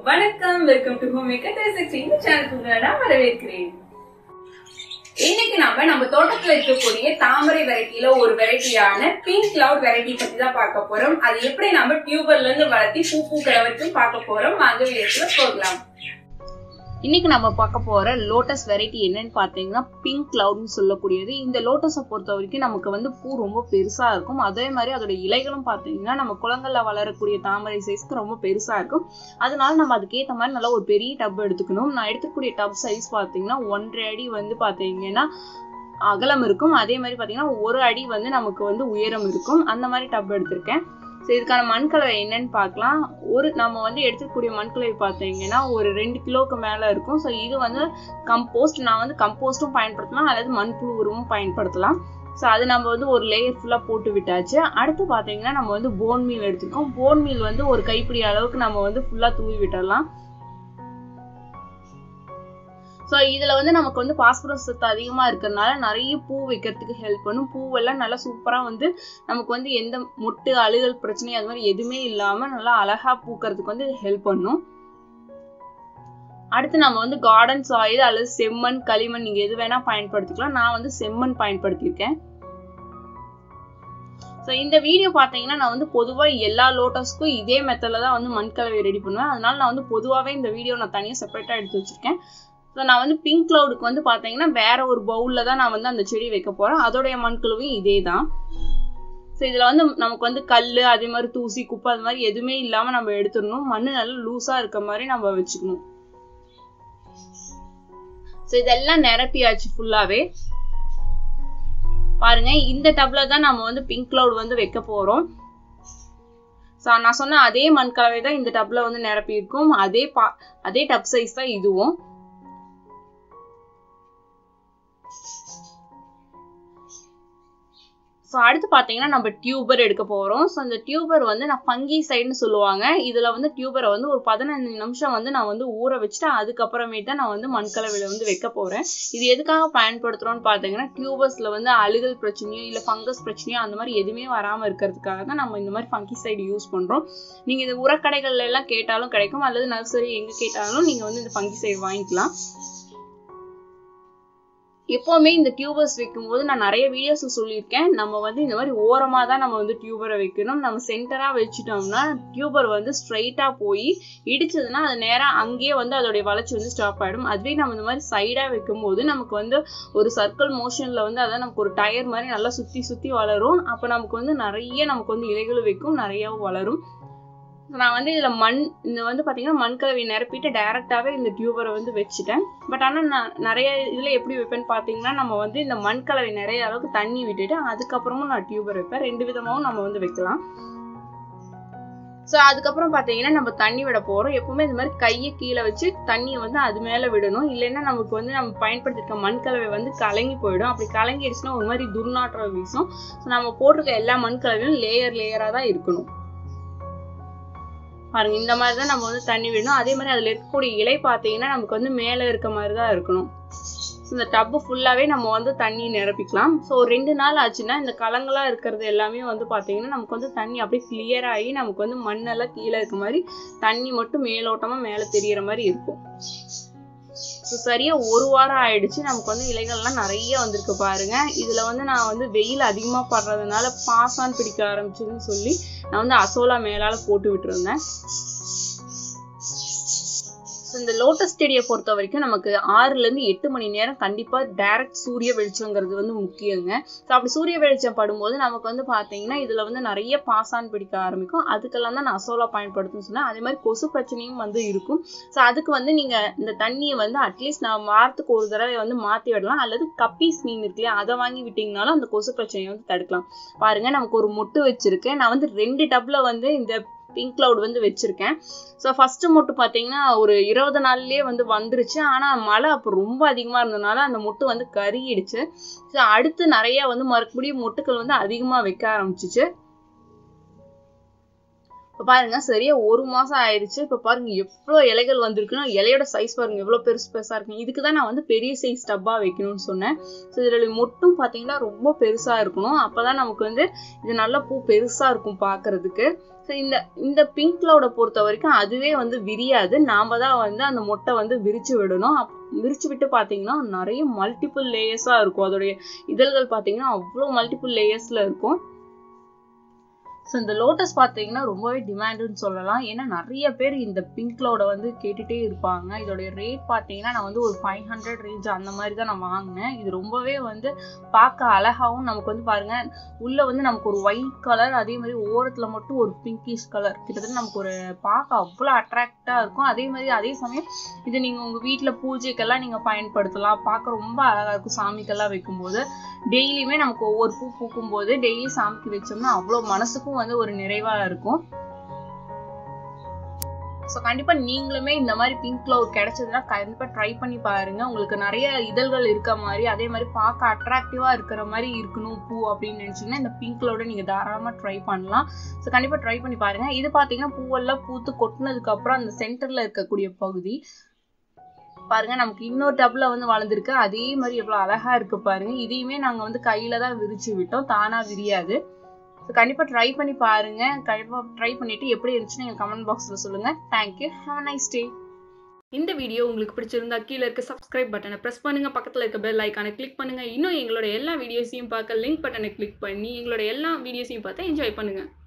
வணக்கம் welcome to home maker three இந்த சேனலுக்கு நான் வரவேற்கிறேன் இன்னைக்கு நம்ம நம்ம தோட்டத்துல இருக்கக்கூடிய தாமரை வெரைட்டில ஒரு வெரைட்டியான பிங்க் கிளவுட் வெரைட்டி பத்தி தான் பார்க்க போறோம் அது எப்படி நம்ம டியூபர்ல இருந்து வளர்த்தி பூ பூக்கிற வரைக்கும் பார்க்க போறோம் வாங்க வீடியோக்குள்ள போகலாம் இன்னைக்கு நம்ம பார்க்க போற லோட்டஸ் வெரைட்டி என்னன்னு பார்த்தீங்கன்னா பிங்க் கிளவுட்னு சொல்லக்கூடியது இந்த லோட்டஸை பொறுத்த வரைக்கும் நமக்கு வந்து பூ ரொம்ப பெருசா இருக்கும் அதே மாதிரி அதோட இலைகளும் பார்த்தீங்கன்னா நம்ம குளங்கள்ல வளரக்கூடிய தாமரை சைஸ்க்கு ரொம்ப பெருசா இருக்கும் அதனால நம்ம அதுக்கேற்ற மாதிரி நல்லா ஒரு பெரிய டப் எடுத்துக்கணும் நான் எடுத்துக்கூடிய டப் சைஸ் பார்த்தீங்கன்னா ஒன்றரை அடி வந்து பார்த்தீங்கன்னா அகலம் இருக்கும் அதே மாதிரி பார்த்தீங்கன்னா ஒரு அடி வந்து நமக்கு வந்து உயரம் இருக்கும் அந்த மாதிரி டப் எடுத்திருக்கேன் ஸோ இதுக்கான மண் கலவை என்னன்னு பார்க்கலாம் ஒரு நம்ம வந்து எடுத்துக்கூடிய மண் கலவை பார்த்தீங்கன்னா ஒரு ரெண்டு கிலோவுக்கு மேலே இருக்கும் ஸோ இது வந்து கம்போஸ்ட் நான் வந்து கம்போஸ்ட்டும் பயன்படுத்தலாம் அல்லது மண்புழு உரமும் பயன்படுத்தலாம் ஸோ அது நம்ம வந்து ஒரு லேயர் ஃபுல்லாக போட்டு விட்டாச்சு அடுத்து பார்த்தீங்கன்னா நம்ம வந்து போன் மீல் எடுத்துருக்கோம் போன் மீல் வந்து ஒரு கைப்பிடி அளவுக்கு நம்ம வந்து ஃபுல்லாக தூவி விட்டுடலாம் ஸோ இதில் வந்து நமக்கு வந்து பாஸ்பரஸ் சத்து அதிகமாக இருக்கிறதுனால நிறைய பூ வைக்கிறதுக்கு ஹெல்ப் பண்ணும் பூவெல்லாம் நல்லா சூப்பராக வந்து நமக்கு வந்து எந்த முட்டு அழுகல் பிரச்சனை அது மாதிரி எதுவுமே இல்லாமல் நல்லா அழகாக பூக்கிறதுக்கு வந்து ஹெல்ப் பண்ணும் அடுத்து நம்ம வந்து கார்டன் சாயில் அல்லது செம்மண் களிமண் நீங்கள் எது வேணால் பயன்படுத்திக்கலாம் நான் வந்து செம்மண் பயன்படுத்தியிருக்கேன் ஸோ இந்த வீடியோ பார்த்தீங்கன்னா நான் வந்து பொதுவாக எல்லா லோட்டஸ்க்கும் இதே மெத்தடில் தான் வந்து மண் கலவை ரெடி பண்ணுவேன் அதனால நான் வந்து பொதுவாகவே இந்த வீடியோ நான் தனியாக செப்பரேட்டாக எடுத்து வச்சிருக்கேன் ஸோ நான் வந்து பிங்க் கிளவுடுக்கு வந்து பார்த்தீங்கன்னா வேற ஒரு பவுலில் தான் நான் வந்து அந்த செடி வைக்க போகிறேன் அதோடைய மண்கழுவும் இதே தான் ஸோ இதில் வந்து நமக்கு வந்து கல் அதே மாதிரி தூசி குப்பை அது மாதிரி எதுவுமே இல்லாமல் நம்ம எடுத்துடணும் மண் நல்லா லூஸாக இருக்க மாதிரி நம்ம வச்சுக்கணும் ஸோ இதெல்லாம் நிரப்பியாச்சு ஃபுல்லாகவே பாருங்க இந்த டப்ல தான் நம்ம வந்து பிங்க் கிளவுட் வந்து வைக்க போகிறோம் ஸோ நான் சொன்ன அதே மண் கலவை தான் இந்த டப்ல வந்து நிரப்பி இருக்கும் அதே பா அதே டப் சைஸ் தான் இதுவும் ஸோ அடுத்து பார்த்தீங்கன்னா நம்ம டியூபர் எடுக்க போகிறோம் ஸோ அந்த டியூபர் வந்து நான் ஃபங்கி சைடுன்னு சொல்லுவாங்க இதில் வந்து டியூபரை வந்து ஒரு பதினஞ்சு நிமிஷம் வந்து நான் வந்து ஊற வச்சுட்டு அதுக்கப்புறமேட்டு தான் நான் வந்து மண்கலவையில் வந்து வைக்க போகிறேன் இது எதுக்காக பயன்படுத்துகிறோம்னு பார்த்தீங்கன்னா டியூபர்ஸில் வந்து அழுகல் பிரச்சனையோ இல்லை ஃபங்கஸ் பிரச்சனையோ அந்த மாதிரி எதுவுமே வராமல் இருக்கிறதுக்காக தான் நம்ம இந்த மாதிரி ஃபங்கி சைடு யூஸ் பண்ணுறோம் நீங்கள் இது உரக்கடைகள்ல எல்லாம் கேட்டாலும் கிடைக்கும் அல்லது நர்சரி எங்கே கேட்டாலும் நீங்கள் வந்து இந்த ஃபங்கி சைடு வாங்கிக்கலாம் எப்போவுமே இந்த டியூபர்ஸ் வைக்கும்போது நான் நிறைய வீடியோஸ்ல சொல்லியிருக்கேன் நம்ம வந்து இந்த மாதிரி ஓரமாக தான் நம்ம வந்து டியூபரை வைக்கணும் நம்ம சென்டராக வச்சுட்டோம்னா டியூபர் வந்து ஸ்ட்ரைட்டாக போய் இடிச்சதுன்னா அது நேராக அங்கேயே வந்து அதோடைய வளர்ச்சி வந்து ஸ்டாப் ஆகிடும் அதுவே நம்ம இந்த மாதிரி சைடாக வைக்கும்போது நமக்கு வந்து ஒரு சர்க்கிள் மோஷனில் வந்து அதான் நமக்கு ஒரு டயர் மாதிரி நல்லா சுற்றி சுற்றி வளரும் அப்போ நமக்கு வந்து நிறைய நமக்கு வந்து இலைகளும் வைக்கும் நிறையாவும் வளரும் நான் வந்து இதில் மண் இந்த வந்து பார்த்தீங்கன்னா மண் கலவை நிரப்பிட்டு டேரெக்டாகவே இந்த டியூபரை வந்து வச்சுட்டேன் பட் ஆனால் நான் நிறைய இதில் எப்படி வைப்பேன்னு பார்த்தீங்கன்னா நம்ம வந்து இந்த மண் கலவை நிறைய அளவுக்கு தண்ணி விட்டுட்டு அதுக்கப்புறமும் நான் டியூபர் வைப்பேன் ரெண்டு விதமாகவும் நம்ம வந்து வைக்கலாம் ஸோ அதுக்கப்புறம் பார்த்தீங்கன்னா நம்ம தண்ணி விட போகிறோம் எப்பவுமே இந்த மாதிரி கையை கீழே வச்சு தண்ணியை வந்து அது மேலே விடணும் இல்லைன்னா நமக்கு வந்து நம்ம பயன்படுத்திருக்க மண் கலவை வந்து கலங்கி போயிடும் அப்படி கலங்கிடுச்சுன்னா ஒரு மாதிரி துர்நாற்றம் வீசும் ஸோ நம்ம போட்டிருக்க எல்லா மண் கலவையும் லேயர் லேயராக தான் இருக்கணும் பாருங்க இந்த மாதிரி தான் நம்ம வந்து தண்ணி விடணும் அதே மாதிரி அதில் இருக்கக்கூடிய இலை பார்த்தீங்கன்னா நமக்கு வந்து மேலே இருக்க மாதிரி தான் இருக்கணும் ஸோ இந்த டப்பு ஃபுல்லாகவே நம்ம வந்து தண்ணி நிரப்பிக்கலாம் ஸோ ஒரு ரெண்டு நாள் ஆச்சுன்னா இந்த கலங்களாக இருக்கிறது எல்லாமே வந்து பார்த்தீங்கன்னா நமக்கு வந்து தண்ணி அப்படியே கிளியர் ஆகி நமக்கு வந்து மண்ணெல்லாம் கீழே இருக்க மாதிரி தண்ணி மட்டும் மேலோட்டமாக மேலே தெரியிற மாதிரி இருக்கும் ஸோ சரியாக ஒரு வாரம் ஆயிடுச்சு நமக்கு வந்து இலைகள்லாம் நிறைய வந்திருக்கு பாருங்க இதில் வந்து நான் வந்து வெயில் அதிகமாக படுறதுனால பாசான் பிடிக்க ஆரம்பிச்சுன்னு சொல்லி நான் வந்து அசோலா மேலால் போட்டு விட்டுருந்தேன் ஸோ இந்த லோட்டஸ் செடியை பொறுத்த வரைக்கும் நமக்கு ஆறுலேருந்து எட்டு மணி நேரம் கண்டிப்பாக டைரக்ட் சூரிய வெளிச்சங்கிறது வந்து முக்கியங்க ஸோ அப்படி சூரிய வெளிச்சம் படும்போது நமக்கு வந்து பார்த்தீங்கன்னா இதில் வந்து நிறைய பாசான் பிடிக்க ஆரம்பிக்கும் அதுக்கெல்லாம் தான் நான் அசோலா பயன்படுத்துன்னு சொன்னேன் அதே மாதிரி கொசு பிரச்சனையும் வந்து இருக்கும் ஸோ அதுக்கு வந்து நீங்கள் இந்த தண்ணியை வந்து அட்லீஸ்ட் நான் வாரத்துக்கு ஒரு தடவை வந்து மாற்றி விடலாம் அல்லது கப்பீஸ் மீன் இருக்கு இல்லையா அதை வாங்கி விட்டிங்கனாலும் அந்த கொசு பிரச்சனையை வந்து தடுக்கலாம் பாருங்க நமக்கு ஒரு மொட்டு வச்சிருக்கேன் நான் வந்து ரெண்டு டப்ல வந்து இந்த பிங்க் கிளவுட் வந்து வச்சிருக்கேன் ஸோ ஃபர்ஸ்ட் மொட்டு பார்த்தீங்கன்னா ஒரு இருபது நாள்லயே வந்து வந்துருச்சு ஆனால் மழை அப்போ ரொம்ப அதிகமாக இருந்ததுனால அந்த மொட்டு வந்து கருகிடுச்சு ஸோ அடுத்து நிறைய வந்து மறுபடியும் மொட்டுக்கள் வந்து அதிகமாக வைக்க ஆரம்பிச்சிச்சு இப்போ பாருங்க சரியா ஒரு மாசம் ஆயிடுச்சு இப்போ பாருங்க எவ்வளோ இலைகள் வந்திருக்குன்னா இலையோட சைஸ் பாருங்க எவ்வளோ பெருசு பெருசா இருக்கு இதுக்கு தான் நான் வந்து பெரிய சைஸ் டப்பா வைக்கணும்னு சொன்னேன் ஸோ இதில் மொட்டும் பார்த்தீங்கன்னா ரொம்ப பெருசா இருக்கணும் அப்பதான் நமக்கு வந்து இது நல்ல பூ பெருசா இருக்கும் பார்க்கிறதுக்கு ஸோ இந்த இந்த பிங்க் கிளவுட பொறுத்த வரைக்கும் அதுவே வந்து விரியாது நாம தான் வந்து அந்த மொட்டை வந்து விரிச்சு விடணும் அப்- விரிச்சு விட்டு பார்த்தீங்கன்னா நிறைய மல்டிபிள் லேயர்ஸா இருக்கும் அதோடைய இதழ்கள் பார்த்தீங்கன்னா அவ்வளோ மல்டிபிள் லேயர்ஸ்ல இருக்கும் ஸோ இந்த லோட்டஸ் பார்த்தீங்கன்னா ரொம்பவே டிமாண்டுன்னு சொல்லலாம் ஏன்னா நிறைய பேர் இந்த பிங்க் கிளவுட வந்து கேட்டுட்டே இருப்பாங்க இதோடைய ரேட் பார்த்தீங்கன்னா நான் வந்து ஒரு ஃபைவ் ஹண்ட்ரட் ரேஞ்ச் அந்த மாதிரி தான் நான் வாங்கினேன் இது ரொம்பவே வந்து பார்க்க அழகாவும் நமக்கு வந்து பாருங்க உள்ள வந்து நமக்கு ஒரு ஒயிட் கலர் அதே மாதிரி ஓரத்துல மட்டும் ஒரு பிங்கிஷ் கலர் கிட்டத்தட்ட நமக்கு ஒரு பார்க்க அவ்வளோ அட்ராக்டா இருக்கும் அதே மாதிரி அதே சமயம் இது நீங்க உங்க வீட்ல பூஜைக்கெல்லாம் நீங்க பயன்படுத்தலாம் பார்க்க ரொம்ப அழகா இருக்கும் சாமிக்கெல்லாம் வைக்கும்போது டெய்லியுமே நமக்கு ஒவ்வொரு பூ பூக்கும் போது டெய்லி சாமிக்கு வச்சோம்னா அவ்வளோ மனசுக்கும் வந்து ஒரு நிறைவா இருக்கும் ஸோ கண்டிப்பா நீங்களுமே இந்த மாதிரி பிங்க் கிளவுட் கிடைச்சதுன்னா கண்டிப்பா ட்ரை பண்ணி பாருங்க உங்களுக்கு நிறைய இதழ்கள் இருக்க மாதிரி அதே மாதிரி பார்க்க அட்ராக்டிவா இருக்கிற மாதிரி இருக்கணும் பூ அப்படின்னு நினைச்சீங்கன்னா இந்த பிங்க் கிளவுட நீங்க தாராளமா ட்ரை பண்ணலாம் ஸோ கண்டிப்பா ட்ரை பண்ணி பாருங்க இது பாத்தீங்கன்னா பூவெல்லாம் பூத்து கொட்டினதுக்கு அப்புறம் அந்த சென்டர்ல இருக்கக்கூடிய பகுதி பாருங்க நமக்கு இன்னொரு டப்ல வந்து வளர்ந்துருக்கு அதே மாதிரி எவ்வளவு அழகா இருக்கு பாருங்க இதையுமே நாங்க வந்து கையில தான் விரிச்சு விட்டோம் தானா விரியாது ஸோ கண்டிப்பா ட்ரை பண்ணி பாருங்க கண்டிப்பா ட்ரை பண்ணிட்டு எப்படி இருந்துச்சுன்னு எங்க கமெண்ட் பாக்ஸ்ல சொல்லுங்க thank you have a nice day இந்த வீடியோ உங்களுக்கு பிடிச்சிருந்தா கீழே இருக்க சப்ஸ்கிரைப் பட்டனை ப்ரெஸ் பண்ணுங்க பக்கத்தில் இருக்க பெல் ஐக்கானை கிளிக் பண்ணுங்க இன்னும் எங்களோட எல்லா வீடியோஸையும் பார்க்க லிங்க் பட்டனை கிளிக் பண்ணி எங்களோட எல்லா வீடியோஸையும் பார்த்து என்ஜாய் பண்ணுங்க